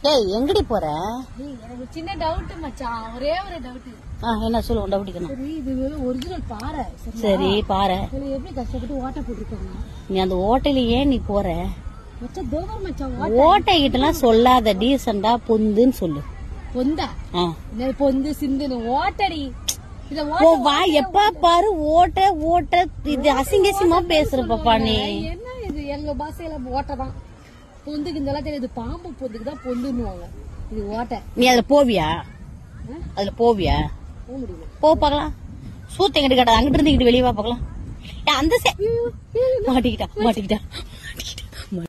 டேய் எங்கடி போற ஏய், எனக்கு சின்ன டவுட் மச்சான் ஒரே ஒரு டவுட் ஆ என்ன சொல்லுவோம் டவுட்டிக்கணும் சரி இது ஒரிஜினல் பாறை சரியா? சரி பாரு இதுல எப்படி கஷ்டப்பட்டு ஓட்டை போட்டிருக்காங்க நீ அந்த ஓட்டையில ஏன் நீ போற மச்சான் தோவர் மச்சான் ஓட்டை ஓட்டை கிட்டலாம் சொல்லாத டீசெண்டா பொந்துன்னு சொல்லு பொந்தா ஆ. என்ன பொந்து சிந்துன்னு ஓட்டடி இத ஓ ஓட்ட வா எப்ப பாரு ஓட்ட ஓட்ட இது அசிங்க அசிங்கமா பேசுற பாப்பா நீ என்ன இது எங்க பாஷையில ஓட்டை தான் பொந்துக்கு இந்த எல்லாம் தெரியாது பாம்பு பொந்துக்கு தான் பொந்துன்னுவாங்க இது ஓட்டை நீ அதுல போவியா அதுல போவியா போக முடியல போ பார்க்கலாம் சூத்த எங்கிட்ட கேட்டா அங்கிட்டு இருந்து இங்கிட்டு வெளியே வா பார்க்கலாம் ஏய், அந்த சே மாட்டிக்கிட்டா மாட்டிக்கிட்டா